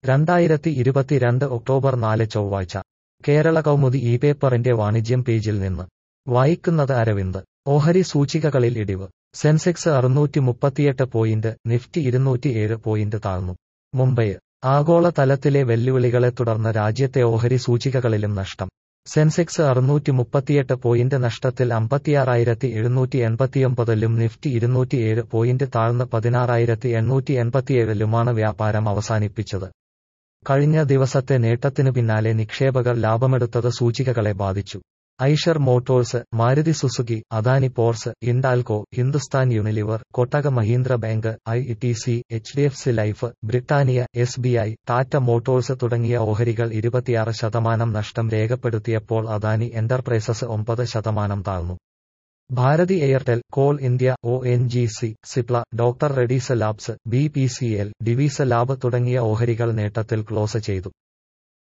രണ്ടായിരത്തി ഇരുപത്തിരണ്ട് ഒക്ടോബർ നാല് ചൊവ്വാഴ്ച കേരള കൗമുദി ഈ പേപ്പറിന്റെ വാണിജ്യം പേജിൽ നിന്ന് വായിക്കുന്നത് അരവിന്ദ് ഓഹരി സൂചികകളിൽ ഇടിവ് സെൻസെക്സ് അറുന്നൂറ്റി മുപ്പത്തിയെട്ട് പോയിന്റ് നിഫ്റ്റി ഇരുന്നൂറ്റിയേഴ് പോയിന്റ് താഴ്ന്നു മുംബൈ ആഗോള തലത്തിലെ വെല്ലുവിളികളെ തുടർന്ന് രാജ്യത്തെ ഓഹരി സൂചികകളിലും നഷ്ടം സെൻസെക്സ് അറുന്നൂറ്റി മുപ്പത്തിയെട്ട് പോയിന്റ് നഷ്ടത്തിൽ അമ്പത്തിയാറായിരത്തി എഴുന്നൂറ്റി എൺപത്തിയൊമ്പതിലും നിഫ്റ്റി ഇരുന്നൂറ്റിയേഴ് പോയിന്റ് താഴ്ന്ന് പതിനാറായിരത്തി എണ്ണൂറ്റി എൺപത്തിയേഴിലുമാണ് വ്യാപാരം അവസാനിപ്പിച്ചത് കഴിഞ്ഞ ദിവസത്തെ നേട്ടത്തിനു പിന്നാലെ നിക്ഷേപകർ ലാഭമെടുത്തത് സൂചികകളെ ബാധിച്ചു Eicher motors Maruti Suzuki Adani ports Hindalco Hindustan Unilever Kotak Mahindra bank I T C H D F C life Britannia S B I Tata motors തുടങ്ങിയ ഓഹരികൾ ഇരുപത്തിയാറ് ശതമാനം നഷ്ടം രേഖപ്പെടുത്തിയപ്പോൾ അദാനി എന്റർപ്രൈസസ് ഒമ്പത് ശതമാനം താഴ്ന്നു Bharti Airtel coal India O N G C Cipla doctor Reddy's labs B P C L Divi's lab തുടങ്ങിയ ഓഹരികൾ നേട്ടത്തിൽ ക്ലോസ് ചെയ്തു